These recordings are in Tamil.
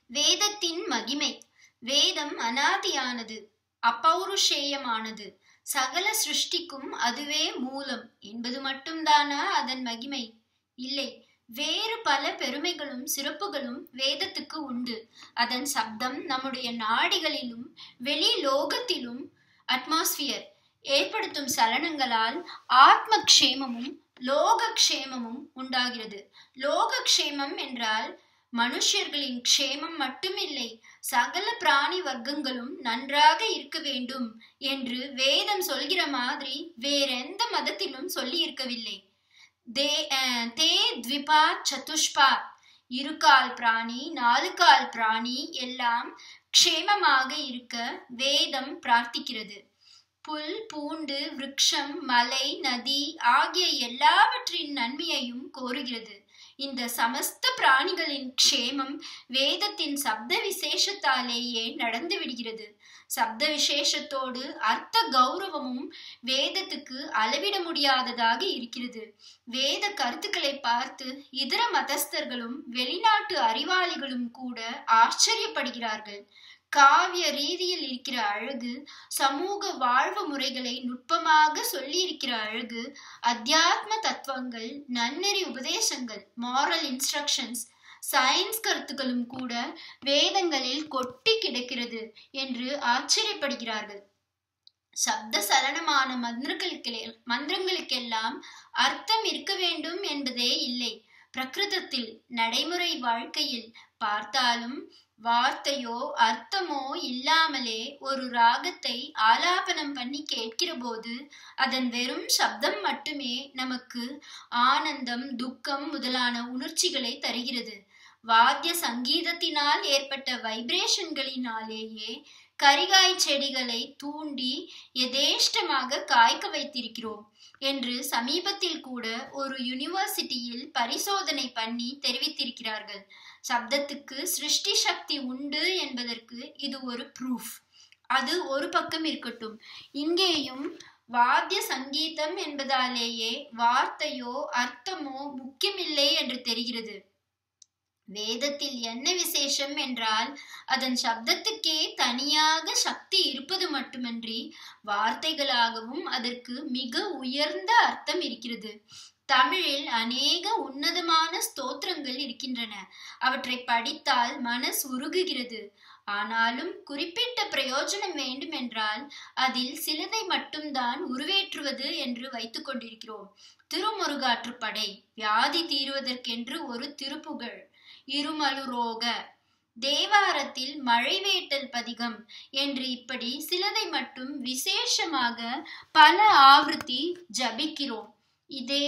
வேதத்தின் மகிமை வேதம் அனாதியானது அப்பௌருஷேயமானது சகல சிருஷ்டிக்கும் அதுவே மூலம் என்பது மட்டும்தானா அதன் மகிமை இல்லை வேறு பல பெருமைகளும் சிறப்புகளும் வேதத்துக்கு உண்டு அதன் சப்தம் நம்முடைய நாடிகளிலும் வெளி லோகத்திலும் அட்மாஸ்பியர் ஏற்படுத்தும் சலனங்களால் ஆத்ம க்ஷேமமும் லோக க்ஷேமமும் உண்டாகிறது லோக க்ஷேமம் என்றால் மனுஷர்களின் க்ஷேமம் மட்டுமில்லை சகல பிராணி வர்க்கங்களும் நன்றாக இருக்க வேண்டும் என்று வேதம் சொல்கிற மாதிரி வேறெந்த மதத்திலும் சொல்லி இருக்கவில்லை தே தே த்விபா சதுஷ்பா இருகால் பிராணி நாலு கால் பிராணி எல்லாம் க்ஷேமமாக இருக்க வேதம் பிரார்த்திக்கிறது புல் பூண்டு விருட்சம் மலை நதி ஆகிய எல்லாவற்றின் நன்மையையும் கோருகிறது இந்த சமஸ்த பிராணிகளின் க்ஷேமம் வேதத்தின் சப்த விசேஷத்தாலேயே நடந்து விடுகிறது சப்த விசேஷத்தோடு அர்த்த கௌரவமும் வேதத்துக்கு அளவிட முடியாததாக இருக்கிறது வேத கருத்துக்களை பார்த்து இதர மதஸ்தர்களும் வெளிநாட்டு அறிவாளிகளும் கூட ஆச்சரியப்படுகிறார்கள் காவிய ரீதியில் இருக்கிற அழகு சமூக வாழ்வு முறைகளை நுட்பமாக சொல்லி இருக்கிற அழகு அத்தியாத்ம தத்துவங்கள் நன்னெறி உபதேசங்கள் மாரல் இன்ஸ்ட்ரக்ஷன்ஸ் சயின்ஸ் கருத்துக்களும் கூட வேதங்களில் கொட்டி கிடக்கிறது என்று ஆச்சரியப்படுகிறார்கள் சப்த சலனமான மந்திரங்களுக்கு மந்திரங்களுக்கெல்லாம் அர்த்தம் இருக்க வேண்டும் என்பதே இல்லை பிரகிருதத்தில் நடைமுறை வாழ்க்கையில் பார்த்தாலும் வார்த்தையோ அர்த்தமோ இல்லாமலே ஒரு ராகத்தை ஆலாபனம் பண்ணி கேட்கிற போது அதன் வெறும் சப்தம் மட்டுமே நமக்கு ஆனந்தம் துக்கம் முதலான உணர்ச்சிகளை தருகிறது வாத்திய சங்கீதத்தினால் ஏற்பட்ட வைப்ரேஷன்களினாலேயே கரிகாய் செடிகளை தூண்டி எதேஷ்டமாக காய்க்க வைத்திருக்கிறோம் என்று சமீபத்தில் கூட ஒரு யூனிவர்சிட்டியில் பரிசோதனை பண்ணி தெரிவித்திருக்கிறார்கள் சப்தத்துக்கு சிருஷ்டி சக்தி உண்டு என்பதற்கு இது ஒரு ப்ரூஃப் அது ஒரு பக்கம் இருக்கட்டும் இங்கேயும் வாத்திய சங்கீதம் என்பதாலேயே வார்த்தையோ அர்த்தமோ முக்கியமில்லை என்று தெரிகிறது வேதத்தில் என்ன விசேஷம் என்றால் அதன் சப்தத்துக்கே தனியாக சக்தி இருப்பது மட்டுமன்றி வார்த்தைகளாகவும் அதற்கு மிக உயர்ந்த அர்த்தம் இருக்கிறது தமிழில் அநேக உன்னதமான ஸ்தோத்திரங்கள் இருக்கின்றன அவற்றை படித்தால் மனஸ் உருகுகிறது ஆனாலும் குறிப்பிட்ட பிரயோஜனம் வேண்டுமென்றால் அதில் சிலதை மட்டும்தான் உருவேற்றுவது என்று வைத்துக் கொண்டிருக்கிறோம் திருமுருகாற்றுப்படை வியாதி தீருவதற்கென்று ஒரு திருப்புகழ் இருமலுரோக தேவாரத்தில் மழைவேட்டல் பதிகம் என்று இப்படி சிலதை மட்டும் விசேஷமாக பல ஆவೃತ್ತಿ ஜபிக்கிறோம் இதே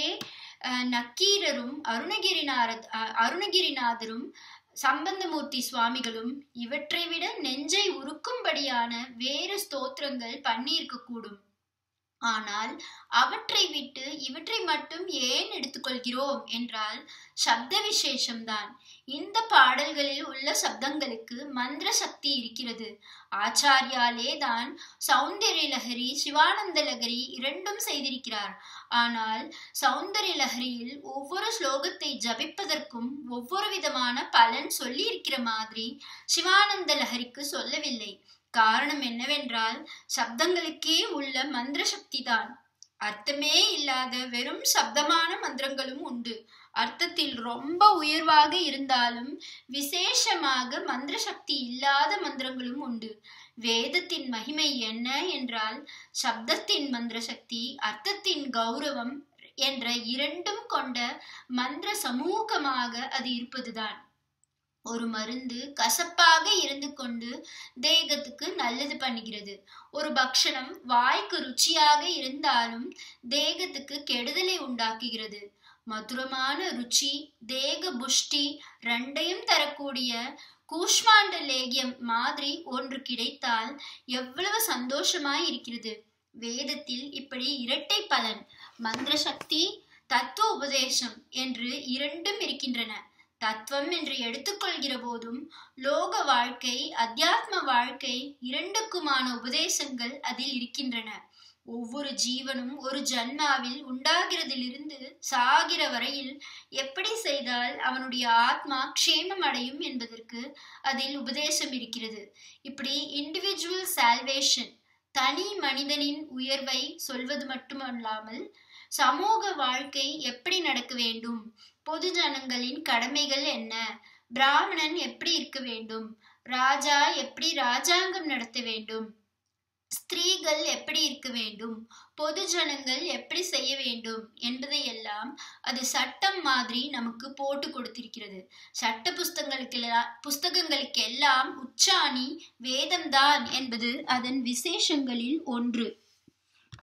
நக்கீரரும் அருணகிரிநார அருணகிரிநாதரும் சம்பந்தமூர்த்தி சுவாமிகளும் இவற்றை விட நெஞ்சை உருக்கும்படியான வேறு ஸ்தோத்திரங்கள் பண்ணியிருக்க கூடும் ஆனால் அவற்றை விட்டு இவற்றை மட்டும் ஏன் எடுத்துக்கொள்கிறோம் என்றால் சப்த விசேஷம்தான் இந்த பாடல்களில் உள்ள சப்தங்களுக்கு மந்திர சக்தி இருக்கிறது ஆச்சாரியாலே தான் சௌந்தர்ய லஹரி சிவானந்த லகரி இரண்டும் செய்திருக்கிறார் ஆனால் சௌந்தர்ய லஹரியில் ஒவ்வொரு ஸ்லோகத்தை ஜபிப்பதற்கும் ஒவ்வொரு விதமான பலன் சொல்லி இருக்கிற மாதிரி சிவானந்த லஹரிக்கு சொல்லவில்லை காரணம் என்னவென்றால் சப்தங்களுக்கே உள்ள மந்திர சக்தி தான் அர்த்தமே இல்லாத வெறும் சப்தமான மந்திரங்களும் உண்டு அர்த்தத்தில் ரொம்ப உயர்வாக இருந்தாலும் விசேஷமாக மந்திர சக்தி இல்லாத மந்திரங்களும் உண்டு வேதத்தின் மகிமை என்ன என்றால் சப்தத்தின் மந்திர சக்தி அர்த்தத்தின் கௌரவம் என்ற இரண்டும் கொண்ட மந்திர சமூகமாக அது இருப்பதுதான் ஒரு மருந்து கசப்பாக இருந்து கொண்டு தேகத்துக்கு நல்லது பண்ணுகிறது ஒரு பக்ஷணம் வாய்க்கு ருச்சியாக இருந்தாலும் தேகத்துக்கு கெடுதலை உண்டாக்குகிறது மதுரமான ருச்சி தேக புஷ்டி ரெண்டையும் தரக்கூடிய கூஷ்மாண்ட லேகியம் மாதிரி ஒன்று கிடைத்தால் எவ்வளவு சந்தோஷமாய் இருக்கிறது வேதத்தில் இப்படி இரட்டை பலன் மந்திர சக்தி தத்துவ உபதேசம் என்று இரண்டும் இருக்கின்றன தத்துவம் என்று எடுத்துக்கொள்கிற போதும் லோக வாழ்க்கை அத்தியாத்ம வாழ்க்கை இரண்டுக்குமான உபதேசங்கள் அதில் இருக்கின்றன ஒவ்வொரு ஜீவனும் ஒரு ஜன்மாவில் உண்டாகிறதிலிருந்து சாகிற வரையில் எப்படி செய்தால் அவனுடைய ஆத்மா க்ஷேமம் அடையும் என்பதற்கு அதில் உபதேசம் இருக்கிறது இப்படி இண்டிவிஜுவல் சால்வேஷன் தனி மனிதனின் உயர்வை சொல்வது மட்டுமல்லாமல் சமூக வாழ்க்கை எப்படி நடக்க வேண்டும் பொது ஜனங்களின் கடமைகள் என்ன பிராமணன் எப்படி இருக்க வேண்டும் ராஜா எப்படி ராஜாங்கம் நடத்த வேண்டும் ஸ்திரீகள் எப்படி இருக்க வேண்டும் பொது ஜனங்கள் எப்படி செய்ய வேண்டும் என்பதையெல்லாம் அது சட்டம் மாதிரி நமக்கு போட்டு கொடுத்திருக்கிறது சட்ட புஸ்தகங்களுக்கெல்லாம் புஸ்தகங்களுக்கெல்லாம் உச்சாணி வேதம்தான் என்பது அதன் விசேஷங்களில் ஒன்று